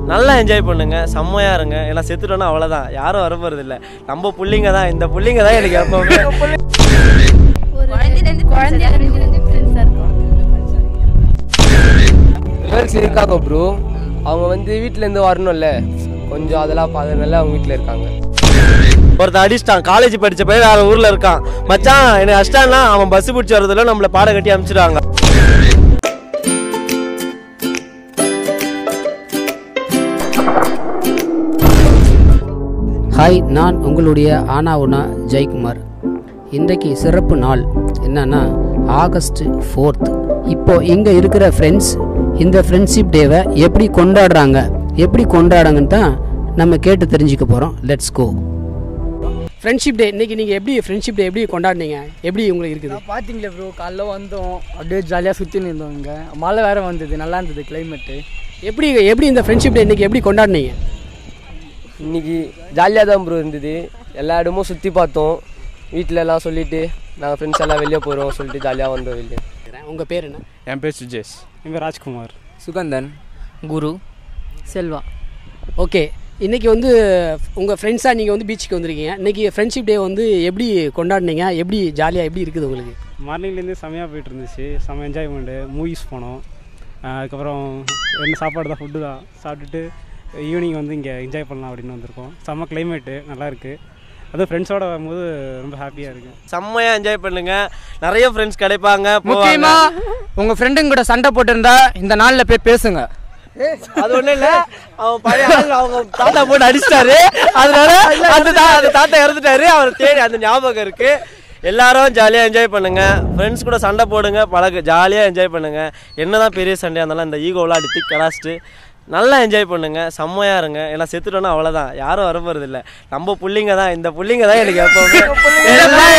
நல்லா என்ஜாய் பண்ணுங்க செம்மையா இருங்க ஏன்னா செத்துட்டோன்னா அவ்வளோதான் யாரும் வர போறது இல்ல நம்ம புள்ளிங்க தான் இந்த புள்ளிங்க தான் எனக்கு எப்பவுமே ஒரு குழந்தையிலேருந்து ஃப்ரெண்ட்ஸாக இருக்கும் கேர்ள்ஸ் இருக்காங்க ப்ரோ அவங்க வந்து வீட்டிலேருந்து வரணும்ல கொஞ்சம் அதெல்லாம் பார்த்ததுனால அவங்க வீட்டில் இருக்காங்க ஒருத்தன் அடிச்சிட்டான் காலேஜ் படிச்ச பையன் வேற ஊர்ல இருக்கான் மச்சான் எனக்கு அடிச்சிட்டான்னா அவன் பஸ் பிடிச்சி வரதுல நம்மள பாட கட்டி அனுப்பிச்சிடுவாங்க ஹாய் நான் உங்களுடைய ஆனா உனா ஜெயக்குமார் இன்றைக்கு சிறப்பு நாள் என்னன்னா ஆகஸ்ட் ஃபோர்த் இப்போ இங்கே இருக்கிற ஃப்ரெண்ட்ஸ் இந்த ஃப்ரெண்ட்ஷிப் டேவை எப்படி கொண்டாடுறாங்க எப்படி கொண்டாடுங்கன்னு தான் நம்ம கேட்டு தெரிஞ்சுக்க போகிறோம் லெட்ஸ் கோ ஃப்ரெண்ட்ஷிப் டே இன்னைக்கு நீங்கள் எப்படி ஃப்ரெண்ட்ஷிப் டே எப்படி கொண்டாடினீங்க எப்படி உங்களுக்கு இருக்குது பார்த்தீங்களே ப்ரோ காலைல வந்தோம் அப்படியே ஜாலியாக சுற்றின்னு இருந்தோம் இங்கே மழை வேற வந்தது நல்லா இருந்தது கிளைமேட்டு எப்படி எப்படி இந்த ஃப்ரெண்ட்ஷிப் டே இன்னைக்கு எப்படி கொண்டாடினீங்க இன்னைக்கு ஜாலியாக தான் ப்ரோ இருந்தது எல்லா இடமும் சுற்றி பார்த்தோம் வீட்டில எல்லாம் சொல்லிட்டு நாங்கள் ஃப்ரெண்ட்ஸ் எல்லாம் வெளியே போகிறோம் சொல்லிட்டு ஜாலியாக வந்தோம் வெளியே உங்கள் பேர் என்ன என் பேர் சுஜேஷ் என் பேர் ராஜ்குமார் சுகந்தன் குரு செல்வா ஓகே இன்னைக்கு வந்து உங்கள் ஃப்ரெண்ட்ஸாக நீங்கள் வந்து பீச்சுக்கு வந்திருக்கீங்க இன்னைக்கு ஃப்ரெண்ட்ஷிப் டே வந்து எப்படி கொண்டாடினீங்க எப்படி ஜாலியாக எப்படி இருக்குது உங்களுக்கு மார்னிங்லேருந்து செமையாக போயிட்டு இருந்துச்சு செம்ம என்ஜாய்மெண்ட்டு மூவிஸ் போனோம் ஆஹ் அதுக்கப்புறம் என்ன சாப்பாடு தான் ஃபுட்டு தான் சாப்பிட்டுட்டு ஈவினிங் வந்து இங்கே என்ஜாய் பண்ணலாம் அப்படின்னு வந்திருக்கோம் செம்ம கிளைமேட்டு நல்லா இருக்குது அதுவும் ஃப்ரெண்ட்ஸோட வரும்போது ரொம்ப ஹாப்பியாக இருக்குது செம்மையா என்ஜாய் பண்ணுங்க நிறைய ஃப்ரெண்ட்ஸ் கிடைப்பாங்க முக்கியமா உங்க ஃப்ரெண்டுங்க கூட சண்டை போட்டிருந்தா இந்த நாள்ல போய் பேசுங்க அது ஒண்ணும் இல்ல அவன் பழைய ஆள் அவங்க தாத்தா போட்டு அடிச்சிட்டாரு அதனால அந்த தா- அந்த தாத்தா இறந்துட்டாரு அவர் தேடி அந்த ஞாபகம் இருக்கு எல்லாரும் ஜாலியாக என்ஜாய் பண்ணுங்க ஃப்ரெண்ட்ஸ் கூட சண்டை போடுங்க பழகு ஜாலியாக என்ஜாய் பண்ணுங்க என்னதான் பெரிய சண்டையாக இருந்தாலும் இந்த ஈகோலாம் அடித்து கிளாஸ்ட்டு நல்லா என்ஜாய் பண்ணுங்க செம்மையா இருங்க ஏன்னா செத்துட்டோன்னா அவ்வளோதான் யாரும் வர போறது இல்ல நம்ம புள்ளிங்க தான் இந்த புள்ளிங்க தான் எனக்கு எப்பவுமே எல்லாம்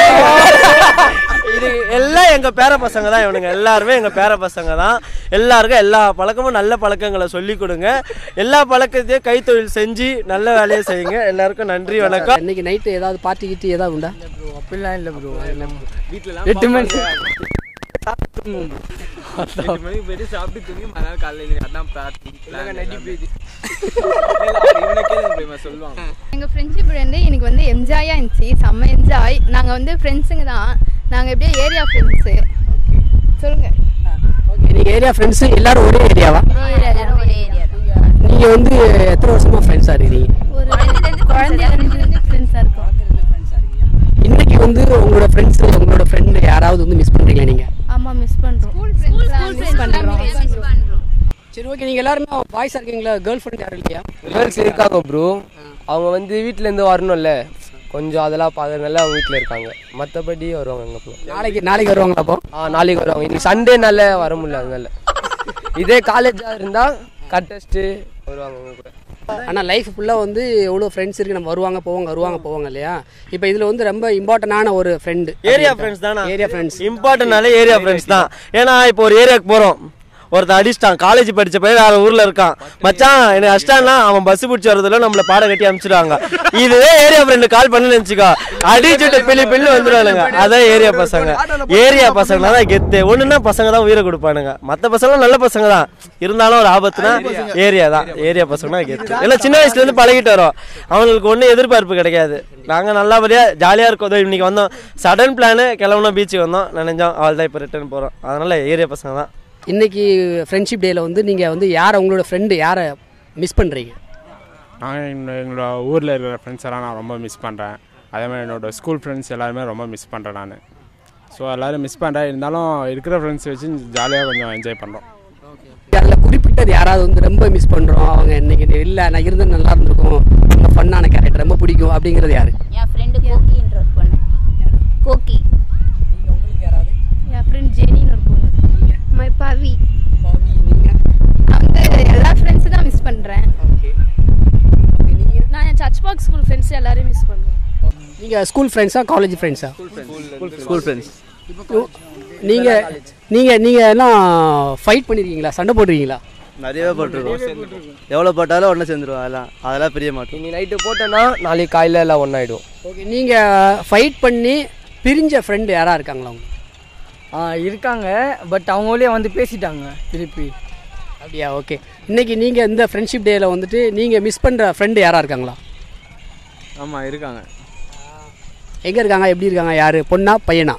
இது எல்லாம் எங்க பேர பசங்க தான் இவனுங்க எல்லாருமே எங்க பேர பசங்க தான் எல்லாருக்கும் எல்லா பழக்கமும் நல்ல பழக்கங்களை சொல்லி கொடுங்க எல்லா பழக்கத்தையும் கைத்தொழில் செஞ்சு நல்ல வேலையை செய்யுங்க எல்லாருக்கும் நன்றி வணக்கம் இன்னைக்கு நைட்டு ஏதாவது பார்ட்டி கிட்டி ஏதாவது உண்டா அப்படிலாம் இல்லை ப்ரோ எட்டு மணி எங்கள் ஃப்ரெண்ட்ஷிப் வந்து எனக்கு வந்து என்ஜாயாக இருந்துச்சு செம்ம என்ஜாய் நாங்கள் வந்து ஃப்ரெண்ட்ஸுங்க தான் நாங்கள் எப்படியே ஏரியா ஃப்ரெண்ட்ஸு சொல்லுங்கள் ஓகே நீங்கள் ஏரியா ஃப்ரெண்ட்ஸு எல்லாரும் ஒரே ஏரியாவா ஒரே ஏரியா நீங்கள் வந்து எத்தனை வருஷமாக ஃப்ரெண்ட்ஸாக இருக்கிறீங்க ஒரு குழந்தையிலேருந்து ஃப்ரெண்ட்ஸாக இருக்கோம் இன்னைக்கு வந்து உங்களோட ஃப்ரெண்ட்ஸ் உங்களோட ஃப்ரெண்டு யாராவது வந்து மிஸ் பண்ணுறீங்களா நீங்கள் ஆமாம் மிஸ் பண்ணுறோம் மிஸ் பண்ணுறோம் சரி ஓகே நீங்கள் எல்லாருமே பாய்ஸாக இருக்கீங்களா கேர்ள் ஃப்ரெண்ட் யாரும் இல்லையா கேர்ள்ஸ் இருக்காங்க ப்ரோ அவங்க வந்து வீட்டிலேருந்து வரணும்ல கொஞ்சம் அதெல்லாம் பார்த்ததுனால அவங்க வீட்டில் இருக்காங்க மற்றபடி வருவாங்க எங்கே போகலாம் நாளைக்கு நாளைக்கு வருவாங்களா அப்போ ஆ நாளைக்கு வருவாங்க இன்னைக்கு சண்டேனால வர முடியல அதனால இதே காலேஜாக இருந்தால் கட்டஸ்ட்டு வருவாங்க அவங்க கூட ஆனால் லைஃப் ஃபுல்லாக வந்து எவ்வளோ ஃப்ரெண்ட்ஸ் இருக்கு நம்ம வருவாங்க போவாங்க வருவாங்க போவாங்க இல்லையா இப்போ இதில் வந்து ரொம்ப இம்பார்ட்டண்டான ஒரு ஃப்ரெண்டு ஏரியா ஃப்ரெண்ட்ஸ் தானே ஏரியா ஃப்ரெண்ட்ஸ் இம்பார்ட்டன்ட்னாலே ஏரியா ஃப்ரெண்ட்ஸ் தான் ஏன்னா இப்போ ஒரு ஏரியாவுக்கு போகிறோம் ஒருத்தன் அடிச்சிட்டான் காலேஜ் படிச்ச பையன் வேற ஊர்ல இருக்கான் மச்சான் எனக்கு அடிச்சிட்டான்னா அவன் பஸ் பிடிச்சி வரதுல நம்மள பாட கட்டி அனுப்பிச்சிடுவாங்க இதுவே ஏரியா ஃப்ரெண்டு கால் பண்ணி நினச்சிக்கோ அடிச்சுட்டு பிள்ளி பிள்ளி வந்துடுவானுங்க அதான் ஏரியா பசங்க ஏரியா பசங்க தான் கெத்து ஒண்ணுன்னா பசங்க தான் உயிரை கொடுப்பானுங்க மற்ற பசங்களும் நல்ல பசங்க தான் இருந்தாலும் ஒரு ஆபத்துனா ஏரியா தான் ஏரியா பசங்க தான் கெத்து எல்லாம் சின்ன வயசுல இருந்து பழகிட்டு வரோம் அவங்களுக்கு ஒன்றும் எதிர்பார்ப்பு கிடைக்காது நாங்க நல்லபடியா ஜாலியா இருக்கோம் இதோ இன்னைக்கு வந்தோம் சடன் பிளானு கிளம்புனோம் பீச்சுக்கு வந்தோம் நினைஞ்சோம் அவள் தான் இப்போ ரிட்டர்ன் போறோம் அதனால ஏரியா பசங்க தான் இன்னைக்கு ஃப்ரெண்ட்ஷிப் டேயில் வந்து நீங்கள் வந்து யாரை உங்களோட ஃப்ரெண்டு யாரை மிஸ் பண்ணுறீங்க நான் எங்களோட எங்களோட ஊரில் இருக்கிற ஃப்ரெண்ட்ஸ் எல்லாம் நான் ரொம்ப மிஸ் பண்ணுறேன் அதே மாதிரி என்னோட ஸ்கூல் ஃப்ரெண்ட்ஸ் எல்லாருமே ரொம்ப மிஸ் பண்ணுறேன் நான் ஸோ எல்லோரும் மிஸ் பண்ணுறேன் இருந்தாலும் இருக்கிற ஃப்ரெண்ட்ஸ் வச்சு ஜாலியாக கொஞ்சம் என்ஜாய் பண்ணுறோம் அதில் குறிப்பிட்டது யாராவது வந்து ரொம்ப மிஸ் பண்ணுறோம் அவங்க இன்னைக்கு இல்லை நான் இருந்து நல்லா இருந்திருக்கும் ரொம்ப ஃபன்னான கேரக்டர் ரொம்ப பிடிக்கும் அப்படிங்கிறது யாரு என் ஃப்ரெண்டு கோக்கின்ற ஒரு பொண்ணு கோக்கி என் ஃப்ரெண்ட் ஜெனின்னு ஒரு பொண்ணு மை பவி வந்து எல்லா ஃப்ரெண்ட்ஸும் தான் மிஸ் பண்ணுறேன் நான் என் சர்ச் பாக் ஸ்கூல் ஃப்ரெண்ட்ஸ் எல்லாரையும் மிஸ் பண்ணுவேன் நீங்கள் ஸ்கூல் ஃப்ரெண்ட்ஸா காலேஜ் ஃப்ரெண்ட்ஸா ஸ்கூல் ஃப்ரெண்ட்ஸ் நீங்கள் நீங்கள் நீங்கள் எல்லாம் ஃபைட் பண்ணியிருக்கீங்களா சண்டை போட்டிருக்கீங்களா நிறையவே போட்டிருக்கோம் எவ்வளோ போட்டாலும் ஒன்று சேர்ந்துருவோம் அதெல்லாம் அதெல்லாம் பிரிய மாட்டோம் இன்னைக்கு நைட்டு போட்டோன்னா நாளைக்கு காலையில் எல்லாம் ஒன்றாயிடும் ஓகே நீங்கள் ஃபைட் பண்ணி பிரிஞ்ச ஃப்ரெண்டு யாராக இருக்காங்களா அவங்க ஆ இருக்காங்க பட் அவங்களே வந்து பேசிட்டாங்க திருப்பி அப்படியா ஓகே இன்னைக்கு நீங்கள் இந்த ஃப்ரெண்ட்ஷிப் டேயில் வந்துட்டு நீங்கள் மிஸ் பண்ணுற ஃப்ரெண்டு யாராக இருக்காங்களா ஆமாம் இருக்காங்க எங்கே இருக்காங்க எப்படி இருக்காங்க யார் பொண்ணா பையனா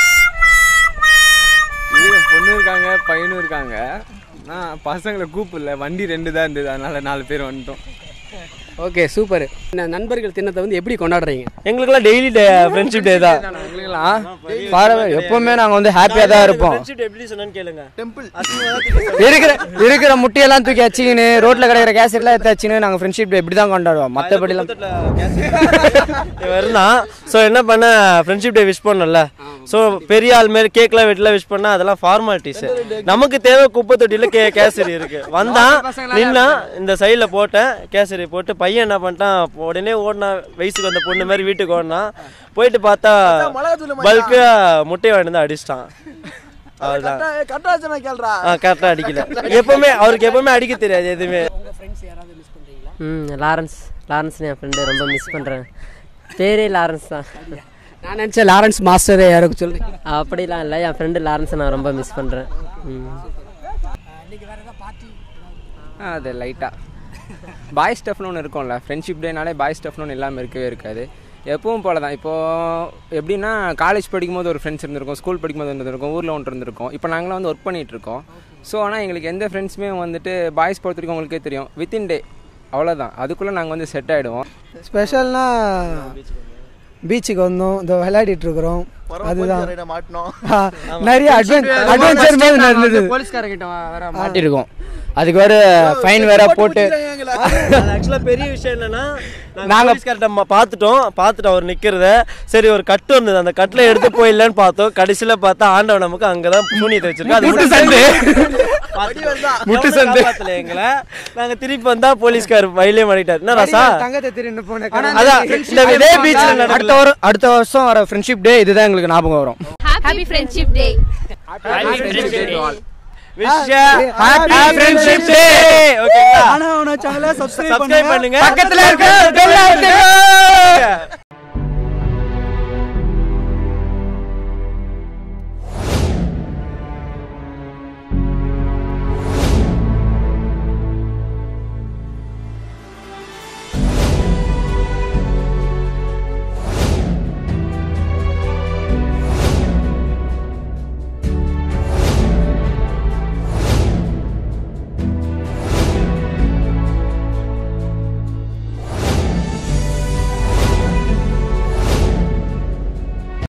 இது பொண்ணு இருக்காங்க பையனும் இருக்காங்க நான் பசங்களை கூப்பிடல வண்டி ரெண்டு தான் இருந்தது அதனால நாலு பேர் வந்துட்டோம் ஓகே சூப்பர் நண்பர்கள் தினத்தை வந்து எப்படி கொண்டாடுறீங்க எங்களுக்குலாம் டெய்லி டே ஃப்ரெண்ட்ஷிப் டே தான் எப்பவுமே நாங்கள் வந்து ஹாப்பியாக தான் இருப்போம் ஃப்ரெண்ட்ஷிப் டே எப்படி சொன்னேன்னு கேளுங்க டெம்பிள் இருக்கிற இருக்கிற முட்டையெல்லாம் தூக்கி வச்சுக்கின்னு ரோட்டில் கிடைக்கிற கேசட்லாம் எடுத்து வச்சுன்னு நாங்கள் ஃப்ரெண்ட்ஷிப் டே இப்படி தான் கொண்டாடுவோம் மற்றபடிலாம் இருந்தான் ஸோ என்ன பண்ண ஃப்ரெண்ட்ஷிப் டே விஷ் பண்ணல ஸோ பெரிய ஆள் மாரி கேக்லாம் வெட்டில விஷ் பண்ணா அதெல்லாம் ஃபார்மாலிட்டிஸ் நமக்கு தேவை குப்பை தொட்டியில் கே கேசரி இருக்கு வந்தான் நின்னா இந்த சைடில் போட்டேன் கேசரி போட்டு பையன் என்ன பண்ணிட்டான் உடனே ஓடினா வயசுக்கு வந்த பொண்ணு மாதிரி வீட்டுக்கு ஓடினான் போயிட்டு பார்த்தா பல்க்கு முட்டையை வாங்கிட்டு வந்து அடிச்சிட்டான் அவ்வளோதான் ஆ கரெக்டாக அடிக்கல எப்பவுமே அவருக்கு எப்பவுமே அடிக்க தெரியாது எதுவுமே ம் லாரன்ஸ் லாரன்ஸ் என் ஃப்ரெண்டு ரொம்ப மிஸ் பண்ணுறேன் பேரே லாரன்ஸ் தான் நான் நினச்சேன் லாரன்ஸ் மாஸ்டர் யாருக்கு சொல்கிறீங்க அப்படிலாம் இல்லை என் ஃப்ரெண்டு லாரன்ஸை நான் ரொம்ப மிஸ் பண்ணுறேன் ம் அது லைட்டாக பாய் ஸ்டஃப்னு ஒன்று இருக்கும்ல ஃப்ரெண்ட்ஷிப் டேனாலே பாய் ஸ்டஃப்னு ஒன்று இல்லாமல் இருக்கவே இருக்காது எப்பவும் போல தான் இப்போது எப்படின்னா காலேஜ் படிக்கும்போது ஒரு ஃப்ரெண்ட்ஸ் இருந்திருக்கும் ஸ்கூல் படிக்கும்போது இருந்திருக்கும் ஊரில் ஒன்று இருந்திருக்கும் இப்போ நாங்களாம் வந்து ஒர்க் பண்ணிகிட்டு இருக்கோம் ஸோ ஆனால் எங்களுக்கு எந்த ஃப்ரெண்ட்ஸுமே வந்துட்டு பாய்ஸ் பொறுத்த வரைக்கும் உங்களுக்கே தெரியும் வித்தின் டே அவ்வளோதான் அதுக்குள்ளே நாங்கள் வந்து செட் ஆகிடுவோம் ஸ்பெஷல்னா பீச்சுக்கு வந்தோம் இந்த விளையாடிட்டு இருக்கிறோம் அதுதான் ஆ, நிறைய அட்வென்ச் அட்வென்ச்சர் மாதிரி நடந்தது போலீஸ்காரங்கிட்ட வர மாட்டிருக்கோம் அதுக்கு வேற ஃபைன் வேற போட்டு ஆக்சுவலாக பெரிய விஷயம் என்னன்னா நாங்கள் போலீஸ்கார்ட்ட ம- பார்த்துட்டோம் பார்த்துட்டு அவர் நிற்கிறத சரி ஒரு கட்டு வந்தது அந்த கட்டில் எடுத்து போயிடலன்னு பார்த்தோம் கடைசியில் பார்த்தா ஆண்டவன் நமக்கு அங்கே தான் சூனியத்தை வச்சிருக்கோம் அது முட்டு சந்து. முட்டு சந்து எங்களை நாங்கள் திருப்பி வந்தா போலீஸ்கார் வயலே மாட்டிட்டார் என்ன ராசா தங்கத்தை திருன்னு போன அதான் இந்த இதே பீச்சில் அடுத்த வரும் அடுத்த வருஷம் வர ஃப்ரெண்ட்ஷிப் டே இதுதான் எங்களுக்கு ஞாபகம் வரும் happy friendship day wish happy friendship day ஓகேங்களா ஆனா சேனலை சப்ஸ்கிரைப் சப்ஸ்கிரைப் பண்ணுங்க பக்கத்துல இருக்க bell icon.